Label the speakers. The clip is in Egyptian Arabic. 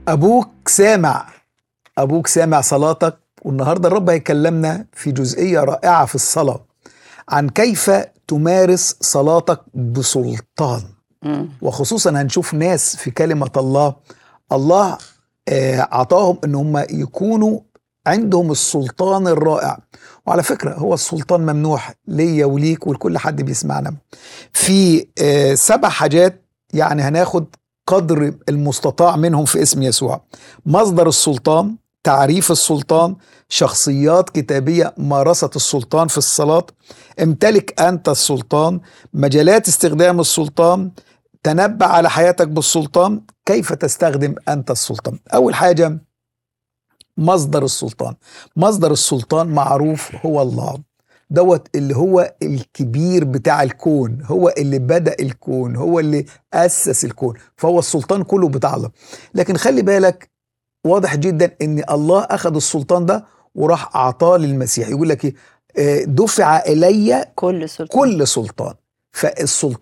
Speaker 1: ابوك سامع ابوك سامع صلاتك والنهارده الرب هيكلمنا في جزئيه رائعه في الصلاه عن كيف تمارس صلاتك بسلطان
Speaker 2: مم.
Speaker 1: وخصوصا هنشوف ناس في كلمه الله الله آه، عطاهم ان هم يكونوا عندهم السلطان الرائع وعلى فكره هو السلطان ممنوح ليا وليك ولكل حد بيسمعنا في آه، سبع حاجات يعني هناخد قدر المستطاع منهم في اسم يسوع مصدر السلطان تعريف السلطان شخصيات كتابية مارست السلطان في الصلاة امتلك أنت السلطان مجالات استخدام السلطان تنبأ على حياتك بالسلطان كيف تستخدم أنت السلطان أول حاجة مصدر السلطان مصدر السلطان معروف هو الله دوت اللي هو الكبير بتاع الكون هو اللي بدأ الكون هو اللي أسس الكون فهو السلطان كله بتاع الله لكن خلي بالك واضح جدا ان الله اخذ السلطان ده وراح اعطاه للمسيح يقول لك ايه آه، دفع الي
Speaker 2: كل سلطان
Speaker 1: كل سلطان فالسلطان